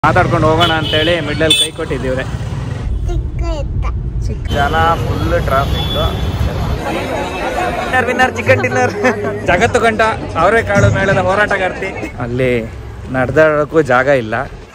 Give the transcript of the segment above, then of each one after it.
ಮಾತಾಡ್ಕೊಂಡು ಹೋಗೋಣ ಅಂತೇಳಿ ಮಿಡ್ಲಲ್ಲಿ ಕೈ ಕೊಟ್ಟಿದ್ದೀವ್ರೆ ಚಿಕ್ಕ ಎತ್ತ ಚಿಕ್ಕ ಜನ full traffic winner winner chicken dinner ಜಗತ್ತು ಗಂಟ ಅವರೇ ಕಾಳು ಮೇಳದ ಹೋರಾಟಗಾರ್ತಿ ಅಲ್ಲಿ ನಡೆದಾಡೋಕ್ಕೂ ಜಾಗ ಇಲ್ಲ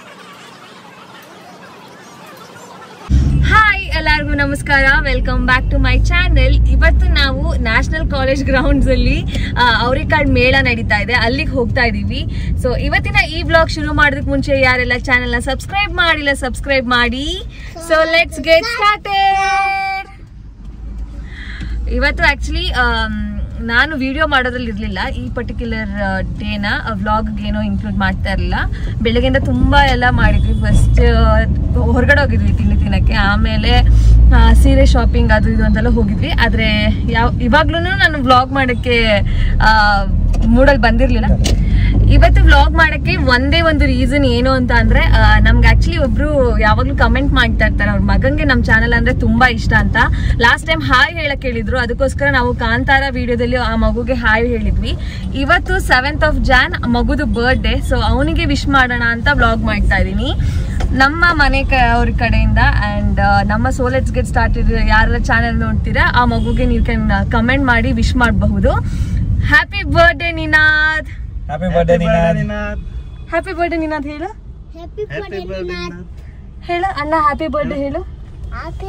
ಹಾಯ್ ಎಲ್ಲರಿಗೂ ನಮಸ್ಕಾರ welcome back to my channel ಇವತ್ತು ನಾವು ನ್ಯಾಷನಲ್ ಕಾಲೇಜ್ ಗ್ರೌಂಡ್ಸ್ ಅಲ್ಲಿ ಅವರಿಕಾಡ್ ಮೇಳ ನಡೀತಾ ಇದೆ ಅಲ್ಲಿಗೆ ಹೋಗ್ತಾ ಇದೀವಿ ಸೊ ಇವತ್ತಿನ ಈ ಬ್ಲಾಗ್ ಶುರು ಮಾಡೋದಕ್ಕೆ ಮುಂಚೆ ಯಾರೆಲ್ಲ ಚಾನೆಲ್ ನ ಸಬ್ಸ್ಕ್ರೈಬ್ ಮಾಡಿಲ್ಲ ಸಬ್ಸ್ಕ್ರೈಬ್ ಮಾಡಿ ಸೊ ಲೆಟ್ಸ್ ಗೆಟ್ ಸ್ಟಾರ್ಟೆಡ್ ಇವತ್ತು ಆಕ್ಚುಲಿ ನಾನು ವಿಡಿಯೋ ಮಾಡೋದ್ರಲ್ಲಿ ಇರಲಿಲ್ಲ ಈ ಪರ್ಟಿಕ್ಯುಲರ್ ಡೇನ ವ್ಲಾಗ್ ಏನೋ ಇನ್ಕ್ಲೂಡ್ ಮಾಡ್ತಾ ಇರಲಿಲ್ಲ ಬೆಳಗ್ಗೆಯಿಂದ ತುಂಬ ಎಲ್ಲ ಮಾಡಿದ್ವಿ ಫಸ್ಟ್ ಹೊರಗಡೆ ಹೋಗಿದ್ವಿ ತಿಂಡಿ ತಿನ್ನಕ್ಕೆ ಆಮೇಲೆ ಆ, ಸೀರೆ ಶಾಪಿಂಗ್ ಅದು ಇದು ಅಂತೆಲ್ಲ ಹೋಗಿದ್ವಿ ಆದರೆ ಯಾವ ಇವಾಗ್ಲೂ ನಾನು ವ್ಲಾಗ್ ಮಾಡೋಕ್ಕೆ ಮೂಡಲ್ಲಿ ಬಂದಿರಲಿಲ್ಲ ಇವತ್ತು ವ್ಲಾಗ್ ಮಾಡಕ್ಕೆ ಒಂದೇ ಒಂದು ರೀಸನ್ ಏನು ಅಂತ ಅಂದ್ರೆ ಆ, ನಮ್ಗೆ ಆಕ್ಚುಲಿ ಒಬ್ರು ಯಾವಾಗ್ಲೂ ಕಮೆಂಟ್ ಮಾಡ್ತಾ ಇರ್ತಾರೆ ಅವ್ರ ಮಗಂಗೆ ನಮ್ ಚಾನಲ್ ಅಂದ್ರೆ ತುಂಬಾ ಇಷ್ಟ ಅಂತ ಲಾಸ್ಟ್ ಟೈಮ್ ಹಾಯ್ ಹೇಳಕ್ ಹೇಳಿದ್ರು ಅದಕ್ಕೋಸ್ಕರ ನಾವು ಕಾಂತಾರ ವಿಡಿಯೋದಲ್ಲಿ ಆ ಮಗುಗೆ ಹಾಯ್ ಹೇಳಿದ್ವಿ ಇವತ್ತು ಸೆವೆಂತ್ ಆಫ್ ಜಾನ್ ಮಗುದು ಬರ್ಡೇ ಸೊ ಅವನಿಗೆ ವಿಶ್ ಮಾಡೋಣ ಅಂತ ವ್ಲಾಗ್ ಮಾಡ್ತಾ ಇದೀನಿ ನಮ್ಮ ಮನೆ ಕ ಅವ್ರ ಕಡೆಯಿಂದ ಅಂಡ್ ನಮ್ಮ ಸೋಲೆಟ್ಸ್ ಗೆಟ್ ಸ್ಟಾರ್ಟ್ ಯಾರೆಲ್ಲ ಚಾನೆಲ್ ನೋಡ್ತೀರಾ ಆ ಮಗುಗೆ ನೀವು ಕ್ಯಾನ್ ಕಮೆಂಟ್ ಮಾಡಿ ವಿಶ್ ಮಾಡಬಹುದು happy birthday Ninad happy birthday happy birthday Ninad ಹೇಳು ಹ್ಯಾಪಿ ಬರ್ಡೇ ಹೇಳು ಅಣ್ಣ ಹ್ಯಾಪಿ ಬರ್ಡೇ ಹೇಳು ಹ್ಯಾಪಿ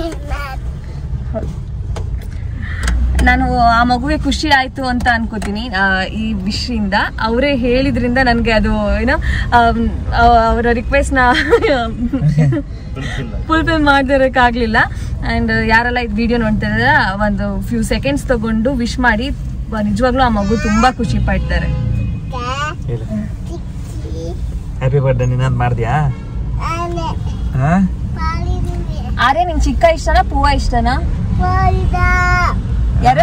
ನಾನು ಆ ಮಗುಗೆ ಖುಷಿ ಆಯ್ತು ಅಂತ ಅನ್ಕೋತೀನಿ ಆ, ಈ ವಿಷಯಿಂದ ಅವರೇ ಹೇಳಿದ್ರಿಂದ ನನಗೆ ಅದು ಏನೋ ಆಮ್, ಅವ- ಅವರ ರಿಕ್ವೆಸ್ಟ್ನ ಫುಲ್ಫಿಲ್ ಮಾಡ್ದಿರೋಕ್ಕಾಗಲಿಲ್ಲ ಆ್ಯಂಡ್ ಯಾರೆಲ್ಲ ಇದು ವಿಡಿಯೋ ನೋಡ್ತಿದ್ದಾರೆ ಒಂದು ಫ್ಯೂ ಸೆಕೆಂಡ್ಸ್ ತಗೊಂಡು ವಿಶ್ ಮಾಡಿ ನಿಜವಾಗ್ಲೂ ಆ ಮಗು ತುಂಬ ಖುಷಿ ಪಡ್ತಾರೆ ಹ್ಯಾಪಿ ಬರ್ಡೇ ನೀನು ಮಾಡಿದ್ಯಾ ಹಾ ಆರ್ಯ ನಿಂಗೆ ಚಿಕ್ಕ ಇಷ್ಟನಾ ಪೂವ ಇಷ್ಟನಾ ಯಾರ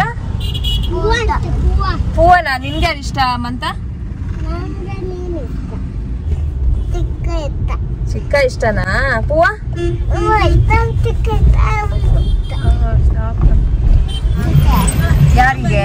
ಪೂವನ ನಿನ್ಗೆ ಯಾರು ಇಷ್ಟ ಮಂತ ಚಿಕ್ಕ ಎತ್ತ ಚಿಕ್ಕ ಇಷ್ಟನಾ ಪೂವ ಚಿಕ್ಕ ಎತ್ತ ಯಾರಿಗೆ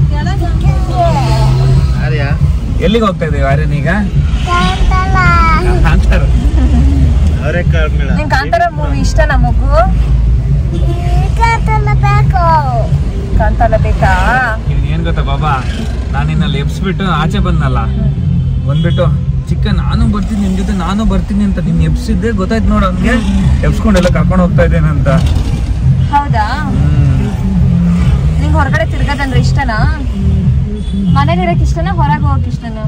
ಎಲ್ಲಿಗೆ ಹೋಗ್ತಾ ಇದೀವಿ ಆರ್ಯನ್ ಈಗ ಕಾಂತಲ್ಲ ಅಂತಾರ ನಿಂಗೆ ಕಾಂತಾರ ಮೂವಿ ಇಷ್ಟನಾ ಮಗು ಕಾಂತಲ್ಲ ಬೇಕು ಕಾಂತಾರ ಬೇಕಾ ಇವ್ನ್ ಏನ್ ಗೊತ್ತಾ ಬಾಬಾ ನಾನು ನಿನ್ನಲ್ಲಿ ಎಬ್ಸ್ಬಿಟ್ಟು ಆಚೆ ಬಂದ್ನಲ್ಲ ಬಂದ್ಬಿಟ್ಟು ಚಿಕ್ಕ ನಾನು ಬರ್ತೀನಿ ನಿಮ್ ಜೊತೆ ನಾನು ಬರ್ತೀನಿ ಅಂತ ನಿನ್ ಎಬ್ಸಿದ್ದೆ ಗೊತ್ತಾಯ್ತು ನೋಡು ಅವ್ನಿಗೆ ಎಬ್ಸ್ಕೊಂಡೆಲ್ಲ ಕರ್ಕೊಂಡು ಹೋಗ್ತಾ ಇದ್ದೇನೆ ಅಂತ ಹೌದಾ ನಿಂಗೆ ಹೊರಗಡೆ ತಿರ್ಗೋದಂದ್ರೆ ಇಷ್ಟನಾ ಮನೇಲಿ ಇರಕ್ ಇಷ್ಟನಾ ಹೊರಗೆ ಹೋಗಕ್ ಇಷ್ಟನಾ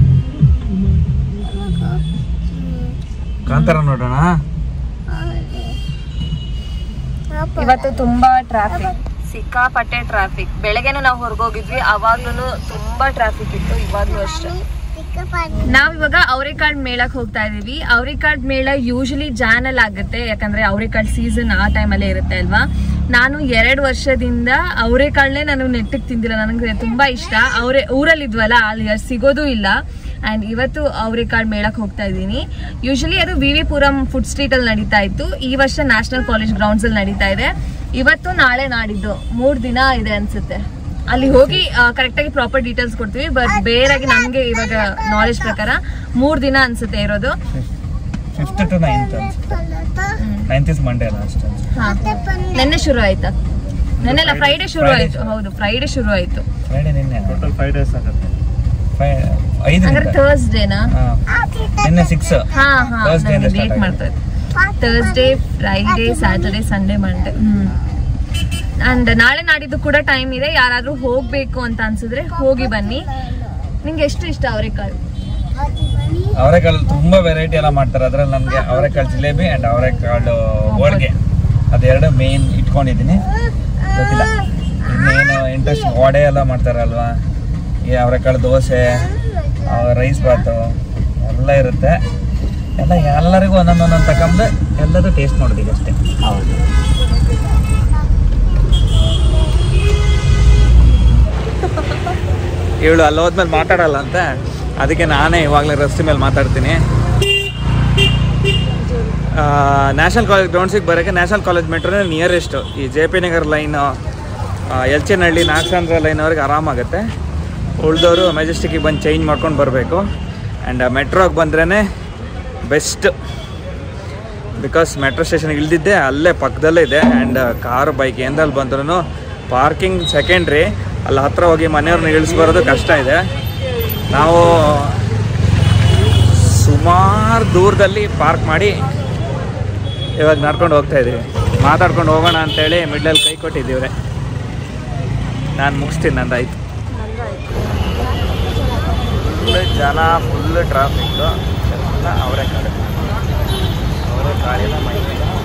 ಕಾಂತಾರ ನೋಡೋಣ ಇವತ್ತು ತುಂಬಾ ಟ್ರಾಫಿಕ್ ಸಿಕ್ಕಾಪಟ್ಟೆ ಟ್ರಾಫಿಕ್ ಬೆಳಗ್ಗೆನೂ ನಾವು ಹೊರಗೋಗಿದ್ವಿ ಅವಾಗ್ಲೂ ತುಂಬಾ ಟ್ರಾಫಿಕ್ ಇತ್ತು ಇವಾಗ್ಲೂ ಅಷ್ಟೇ ಚಿಕ್ಕ ಪಾನಿ ನಾವ್ ಇವಾಗ ಅವರೆಕಾಳ್ ಮೇಳಕ್ ಹೋಗ್ತಾ ಇದೀವಿ ಅವರೆಕಾಳ್ ಮೇಳ ಯೂಶಲಿ ಜಾನ್ ಅಲ್ಲಿ ಆಗುತ್ತೆ ಯಾಕಂದ್ರೆ ಅವರೆಕಾಳ್ ಸೀಸನ್ ಆ ಟೈಮಲ್ಲೇ ಇರುತ್ತೆ ಅಲ್ವಾ ನಾನು ಎರಡು ವರ್ಷದಿಂದ ಅವರೆಕಾಳನ್ನೇ ನಾನು ನೆಟ್ಟಿಗೆ ತಿಂದಿಲ್ಲ ನನಗೆ ತುಂಬಾ ಇಷ್ಟ ಅವರೇ ಊರಲ್ಲಿ ಇದ್ವಲ್ಲ ಅಲ್ಲಿ ಅಷ್ಟ್ ಸಿಗೋದು ಇಲ್ಲ ಅಂಡ್ ಇವತ್ತು ಅವರೆಕಾಳ್ ಮೇಳಕ್ ಹೋಗ್ತಾ ಇದ್ದೀನಿ ಯೂಶಲಿ ಅದು ವಿ ವಿ ಪುರಂ ಫುಡ್ ಸ್ಟ್ರೀಟ್ ಅಲ್ಲಿ ನಡೀತಾ ಇತ್ತು ಈ ವರ್ಷ ನ್ಯಾಷನಲ್ ಕಾಲೇಜ್ ಗ್ರೌಂಡ್ಸ್ ಅಲ್ಲಿ ನಡೀತಾ ಇದೆ ಇವತ್ತು ನಾಳೆ ನಾಡಿದ್ದು ಮೂರ್ ದಿನ ಇದೆ ಅನ್ಸುತ್ತೆ ಅಲ್ಲಿ ಹೋಗಿ ಕರೆಕ್ಟ್ ಆಗಿ ಪ್ರಾಪರ್ ಡೀಟೇಲ್ಸ್ ಕೊಡ್ತೀವಿ ಬಟ್ ಬೇರಾಗಿ ನಮ್ಗೆ ಇವಾಗ ನಾಲೆಜ್ ಪ್ರಕಾರ ಮೂರ್ ದಿನ ಅನ್ಸುತ್ತೆ ಇರೋದು fifth to ninth ninth is Monday last ಹಾ. ನೆನ್ನೆ ಶುರು ಆಯ್ತಾ ನೆನ್ನೆ ಅಲ್ಲ ಫ್ರೈಡೆ ಶುರು ಆಯ್ತು ಹೌದು ಫ್ರೈಡೆ ಶುರು ಆಯ್ತು ಫ್ರೈಡೆ ನಿನ್ನೆ ಟೋಟಲ್ ಫೈವ್ ಡೇಸ್ ಆಗುತ್ತೆ ಐದು ಅಂದ್ರೆ ಥರ್ಸ್ಡೇನಾ ನಿನ್ನೆ ಸಿಕ್ಸ್ ಹಾ ಹಾ Thursday ಇಂದ ನನಗೆ start ಡೇಟ್ ಮಾಡ್ತಾ ಇದ್ದೆ Thursday Friday Saturday Sunday Monday hmm and ನಾಳೆ ನಾಡಿದ್ದು ಕೂಡ ಟೈಮ್ ಇದೆ ಯಾರಾದ್ರೂ ಹೋಗ್ಬೇಕು ಅಂತ ಅನ್ಸಿದ್ರೆ ಹೋಗಿ ಬನ್ನಿ ನಿಂಗೆ ಎಷ್ಟು ಇಷ್ಟ ಅವರೆಕಾಳು ಅವರೆಕಾಳು ತುಂಬಾ ವೆರೈಟಿ ಎಲ್ಲ ಮಾಡ್ತಾರೆ ಅದ್ರಲ್ಲಿ ನಮ್ಗೆ ಅವರೆಕಾಳು ಜಿಲೇಬಿ ಅಂಡ್ ಅವರೆಕಾಳು ಹೋಳಿಗೆ ಅದೆರಡು ಮೇನ್ ಇಟ್ಕೊಂಡಿದ್ದೀನಿ ಗೊತ್ತಿಲ್ಲ ಇನ್ನೇನು ಇಂಟ್ರೆಸ್ಟ್ ವಡೆ ಎಲ್ಲ ಮಾಡ್ತಾರಲ್ವಾ ಈ ಅವರೆಕಾಳು ದೋಸೆ ರೈಸ್ ಬಾತು ಎಲ್ಲ ಇರುತ್ತೆ ಎಲ್ಲ ಎಲ್ಲರಿಗೂ ಒಂದೊಂದು ಒಂದೊಂದು ತಗೊಂಡು ಎಲ್ಲದೂ ಟೇಸ್ಟ್ ಮಾಡೋದೀಗ ಅಷ್ಟೇ ಇವಳು ಅಲ್ಲಿ ಹೋದ್ಮೇಲೆ ಮಾತಾಡಲ್ಲ ಅಂತ ಅದಕ್ಕೆ ನಾನೇ ಇವಾಗಲೇ ರಸ್ತೆ ಮೇಲೆ ಮಾತಾಡ್ತೀನಿ ನ್ಯಾಷನಲ್ ಕಾಲೇಜ್ ಗ್ರೌಂಡ್ಸಿಗೆ ಬರೋಕ್ಕೆ ನ್ಯಾಷನಲ್ ಕಾಲೇಜ್ ಮೆಟ್ರೋನೇ ನಿಯರೆಸ್ಟು ಈ ಜೆ ಪಿ ನಗರ್ ಲೈನು ಎಲ್ಚನಹಳ್ಳಿ ನಾಗಸಾಂದ್ರ ಲೈನ್ವರೆಗೆ ಆರಾಮಾಗುತ್ತೆ ಉಳಿದವರು ಮೆಜೆಸ್ಟಿಕ್ಕಿಗೆ ಬಂದು ಚೇಂಜ್ ಮಾಡ್ಕೊಂಡು ಬರಬೇಕು ಆ್ಯಂಡ್ ಮೆಟ್ರೋಗೆ ಬಂದ್ರೇ ಬೆಸ್ಟ್ ಬಿಕಾಸ್ ಮೆಟ್ರೋ ಸ್ಟೇಷನ್ ಇಳ್ದಿದ್ದೆ ಅಲ್ಲೇ ಪಕ್ಕದಲ್ಲೇ ಇದೆ ಆ್ಯಂಡ್ ಕಾರು ಬೈಕ್ ಎಂದಲ್ಲಿ ಬಂದ್ರೂ ಪಾರ್ಕಿಂಗ್ ಸೆಕೆಂಡ್ರಿ ಅಲ್ಲಿ ಹತ್ರ ಹೋಗಿ ಮನೆಯವ್ರನ್ನ ಇಳಿಸ್ಬರೋದು ಕಷ್ಟ ಇದೆ ನಾವು ಸುಮಾರು ದೂರದಲ್ಲಿ ಪಾರ್ಕ್ ಮಾಡಿ ಇವಾಗ ನಡ್ಕೊಂಡು ಹೋಗ್ತಾ ಇದ್ದೀವಿ ಮಾತಾಡ್ಕೊಂಡು ಹೋಗೋಣ ಅಂತೇಳಿ ಮಿಡ್ಲಲ್ಲಿ ಕೈ ಕೊಟ್ಟಿದ್ದೀವ್ರೆ ನಾನು ಮುಗಿಸ್ತೀನಿ ನಂದಾಯ್ತು ಫುಲ್ ಜನ ಫುಲ್ ಟ್ರಾಫಿಕ್ಕು ಎಲ್ಲ ಅವರೇ ಕಾಡು ಅವರೇ ಕಾಡಿನ ಮೈ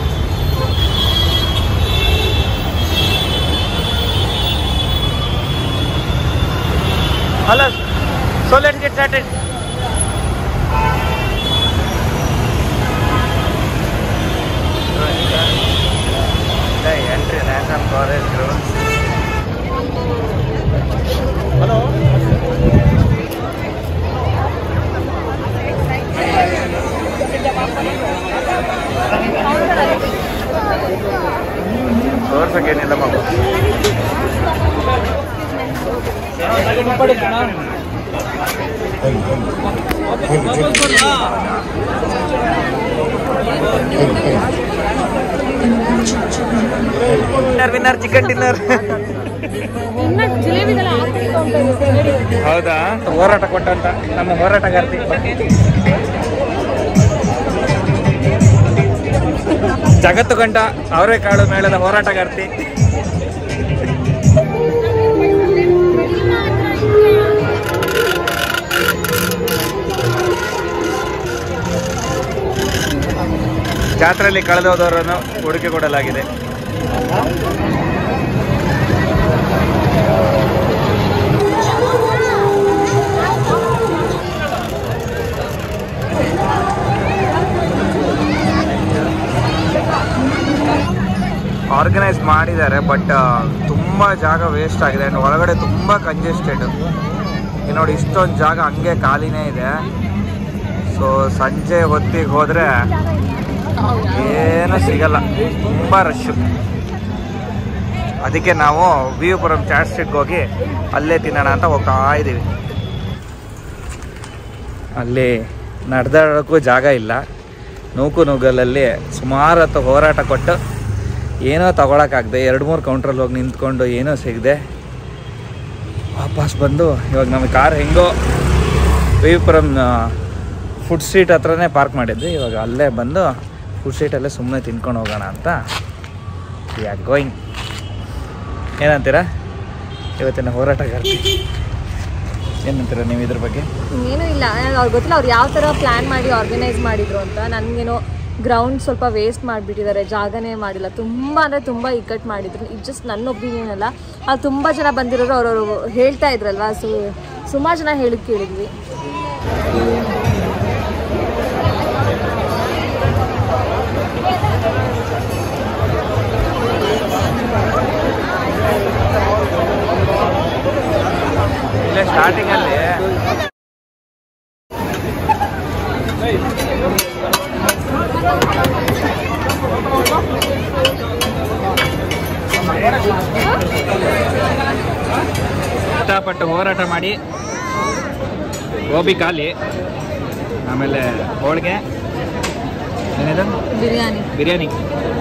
hello so let get started entry national forest grounds hello ತೋರ್ಸಕ್ಕೇನಿಲ್ಲ ಮಗು ವಿನ್ನರ್ ವಿನ್ನರ್ ಚಿಕನ್ ಡಿನ್ನರ್ ಹೌದಾ ಹೋರಾಟ ಕೊಟ್ಟಂತ ನಮ್ಮ ಹೋರಾಟಗಾರ್ತಿ ಜಗತ್ತು ಗಂಟ ಅವರೇ ಕಾಳು ಮೇಳದ ಹೋರಾಟಗಾರ್ತಿ ಜಾತ್ರೆಯಲ್ಲಿ ಕಳೆದೋದವರನ್ನು ಉಡುಗೆ ಕೊಡಲಾಗಿದೆ ಆರ್ಗನೈಸ್ ಮಾಡಿದ್ದಾರೆ ಬಟ್ ತುಂಬ ಜಾಗ ವೇಸ್ಟ್ ಆಗಿದೆ ಆ್ಯಂಡ್ ಒಳಗಡೆ ತುಂಬ ಕಂಜೆಸ್ಟೆಡ್ ಈಗ ನೋಡಿ ಇಷ್ಟೊಂದು ಜಾಗ ಹಂಗೆ ಖಾಲಿನೇ ಇದೆ ಸೊ ಸಂಜೆ ಹೊತ್ತಿಗೆ ಹೋದರೆ ಏನು ಸಿಗಲ್ಲ ತುಂಬ ರಶ್ಶು ಅದಕ್ಕೆ ನಾವು ವಿಯುಪುರಂ ಚಾಟ್ ಸ್ಟ್ರೀಟ್ಗೆ ಹೋಗಿ ಅಲ್ಲೇ ತಿನ್ನೋಣ ಅಂತ ಹೋಗ್ತಾ ಇದ್ದೀವಿ ಅಲ್ಲಿ ನಡೆದಾಡೋಕ್ಕೂ ಜಾಗ ಇಲ್ಲ ನೂಕು ನುಗ್ಗಲಲ್ಲಿ ಸುಮಾರು ಹೊತ್ತು ಹೋರಾಟ ಕೊಟ್ಟು ಏನೋ ತಗೊಳಕ್ಕಾಗದೆ ಎರಡು ಮೂರು ಕೌಂಟ್ರಲ್ಲಿ ಹೋಗಿ ನಿಂತ್ಕೊಂಡು ಏನೋ ಸಿಗದೆ ವಾಪಸ್ ಬಂದು ಇವಾಗ ನಮಗೆ ಕಾರ್ ಹೆಂಗೋ ವಿವಿಪುರಂ ಫುಡ್ ಸ್ಟ್ರೀಟ್ ಹತ್ರನೇ ಪಾರ್ಕ್ ಮಾಡಿದ್ವಿ ಇವಾಗ ಅಲ್ಲೇ ಬಂದು ಫುಡ್ ಸ್ಟ್ರೀಟಲ್ಲೇ ಸುಮ್ಮನೆ ತಿನ್ಕೊಂಡು ಹೋಗೋಣ ಅಂತ ಯಾ ಗೋಯಿಂಗ್ ಏನಂತೀರಾ ಇವತ್ತಿನ ಹೋರಾಟಗಾರ್ತಿ ಏನಂತೀರಾ ನೀವು ಇದ್ರ ಬಗ್ಗೆ ಏನೂ ಇಲ್ಲ ಅವ್ರಿಗೆ ಗೊತ್ತಿಲ್ಲ ಅವ್ರು ಯಾವ ಥರ ಪ್ಲ್ಯಾನ್ ಮಾಡಿ ಆರ್ಗನೈಸ್ ಮಾಡಿದ್ರು ಅಂತ ನನಗೇನೋ ಗ್ರೌಂಡ್ ಸ್ವಲ್ಪ ವೇಸ್ಟ್ ಮಾಡಿಬಿಟ್ಟಿದ್ದಾರೆ ಜಾಗನೇ ಮಾಡಿಲ್ಲ ತುಂಬ ಅಂದರೆ ತುಂಬ ಇಕ್ಕಟ್ಟು ಮಾಡಿದ್ರು ಇದು ಜಸ್ಟ್ ನನ್ನ ಒಪಿನಿಯನ್ ಅಲ್ಲ ಅಲ್ಲಿ ತುಂಬ ಜನ ಬಂದಿರೋರು ಅವ್ರವರು ಹೇಳ್ತಾ ಇದ್ರಲ್ವಾ ಸೊ ಸುಮಾರು ಜನ ಹೇಳಿದ್ ಕೇಳಿದ್ವಿ ಇಲ್ಲೇ ಸ್ಟಾರ್ಟಿಂಗಲ್ಲಿ ಕಷ್ಟಪಟ್ಟು ಹೋರಾಟ ಮಾಡಿ ಗೋಬಿ ಖಾಲಿ ಆಮೇಲೆ ಹೋಳಿಗೆ ಏನಿದೆ ಬಿರಿಯಾನಿ ಬಿರಿಯಾನಿ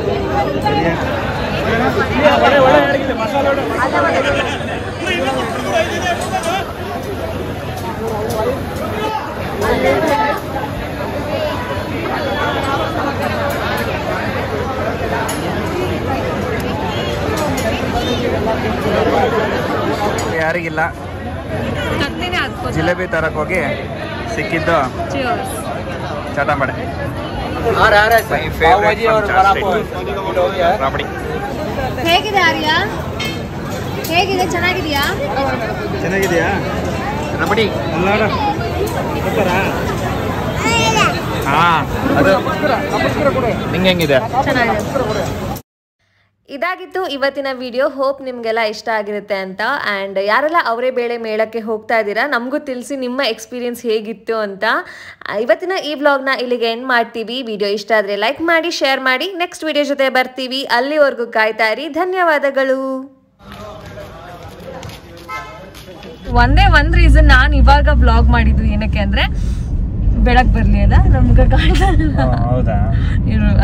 ಯಾರಿಗಿಲ್ಲ ಜಿಲೇಬಿ ತರಕ್ ಹೋಗಿ ಸಿಕ್ಕಿದ್ದು ಚಟಂಬಡೆ My favorite from Chat Street. ರಾಬಡಿ ಹೇಗಿದೆ ಆರ್ಯ ಹೇಗಿದೆ ಚೆನ್ನಾಗಿದೆಯಾ ಚೆನ್ನಾಗಿದೆಯಾ ರಬಡಿ ಹಾ ಅದು ನಿಂಗೆ ಹೆಂಗಿದೆ ಚೆನ್ನಾಗಿದೆ ಇದಾಗಿತ್ತು ಇವತ್ತಿನ ವಿಡಿಯೋ ಹೋಪ್ ನಿಮಗೆಲ್ಲ ಇಷ್ಟ ಆಗಿರುತ್ತೆ ಅಂತ ಆ್ಯಂಡ್ ಯಾರೆಲ್ಲ ಅವರೇ ಬೇಳೆ ಮೇಳಕ್ಕೆ ಹೋಗ್ತಾ ಇದ್ದೀರಾ ನಮಗೂ ತಿಳಿಸಿ ನಿಮ್ಮ ಎಕ್ಸ್ಪೀರಿಯನ್ಸ್ ಹೇಗಿತ್ತು ಅಂತ ಆ, ಇವತ್ತಿನ ಈ ವ್ಲಾಗ್ನ ಇಲ್ಲಿಗೆ ಎಂಡ್ ಮಾಡ್ತೀವಿ ವಿಡಿಯೋ ಇಷ್ಟ ಆದರೆ ಲೈಕ್ ಮಾಡಿ ಶೇರ್ ಮಾಡಿ ನೆಕ್ಸ್ಟ್ ವಿಡಿಯೋ ಜೊತೆ ಬರ್ತೀವಿ ಅಲ್ಲಿವರೆಗೂ ಕಾಯ್ತಾ ಇರಿ ಧನ್ಯವಾದಗಳು ಒಂದೇ ಒಂದು ರೀಸನ್ ನಾನು ಇವಾಗ ಬ್ಲಾಗ್ ಮಾಡಿದ್ದು ಏನಕ್ಕೆ ಅಂದರೆ ಬೆಳಗ್ಗೆ ಬರಲಿ ಅಲ್ಲ ನಮ್ಗೆ ಕಾಣ್ತಾ ಹೌದಾ ಇರು